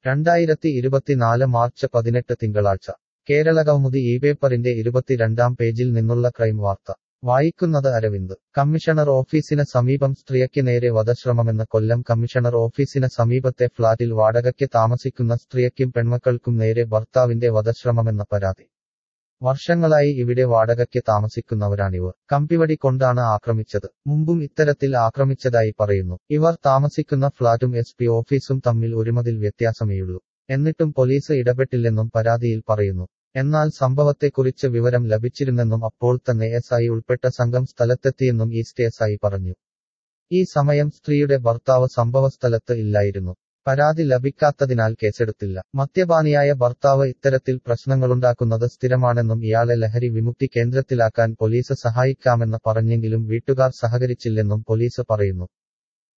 രണ്ടായിരത്തി ഇരുപത്തിനാല് മാർച്ച് പതിനെട്ട് തിങ്കളാഴ്ച കേരള കൗമുദി ഈ പേപ്പറിന്റെ ഇരുപത്തിരണ്ടാം പേജിൽ നിന്നുള്ള ക്രൈം വാർത്ത വായിക്കുന്നത് അരവിന്ദ് കമ്മീഷണർ ഓഫീസിന് സമീപം സ്ത്രീയ്ക്ക് നേരെ വധശ്രമമെന്ന് കൊല്ലം കമ്മീഷണർ ഓഫീസിന് സമീപത്തെ ഫ്ളാറ്റിൽ വാടകയ്ക്ക് താമസിക്കുന്ന സ്ത്രീയ്ക്കും പെൺമക്കൾക്കും നേരെ ഭർത്താവിന്റെ വധശ്രമമെന്ന പരാതി വർഷങ്ങളായി ഇവിടെ വാടകയ്ക്ക് താമസിക്കുന്നവരാണിവർ കമ്പിവടി കൊണ്ടാണ് ആക്രമിച്ചത് മുമ്പും ഇത്തരത്തിൽ ആക്രമിച്ചതായി പറയുന്നു ഇവർ താമസിക്കുന്ന ഫ്ളാറ്റും എസ് പി ഓഫീസും തമ്മിൽ ഒരുമതിൽ വ്യത്യാസമേയുള്ളൂ എന്നിട്ടും പോലീസ് ഇടപെട്ടില്ലെന്നും പരാതിയിൽ പറയുന്നു എന്നാൽ സംഭവത്തെക്കുറിച്ച് വിവരം ലഭിച്ചിരുന്നെന്നും അപ്പോൾ തന്നെ എസ് ഐ ഉൾപ്പെട്ട സംഘം സ്ഥലത്തെത്തിയെന്നും ഈസ്റ്റ് എസ് ഐ പറഞ്ഞു ഈ സമയം സ്ത്രീയുടെ ഭർത്താവ് സംഭവസ്ഥലത്ത് ഇല്ലായിരുന്നു പരാതി ലഭിക്കാത്തതിനാൽ കേസെടുത്തില്ല മദ്യപാനിയായ ഭർത്താവ് ഇത്തരത്തിൽ പ്രശ്നങ്ങളുണ്ടാക്കുന്നത് സ്ഥിരമാണെന്നും ഇയാളെ ലഹരി വിമുക്തി കേന്ദ്രത്തിലാക്കാൻ പോലീസ് സഹായിക്കാമെന്ന് പറഞ്ഞെങ്കിലും വീട്ടുകാർ സഹകരിച്ചില്ലെന്നും പോലീസ് പറയുന്നു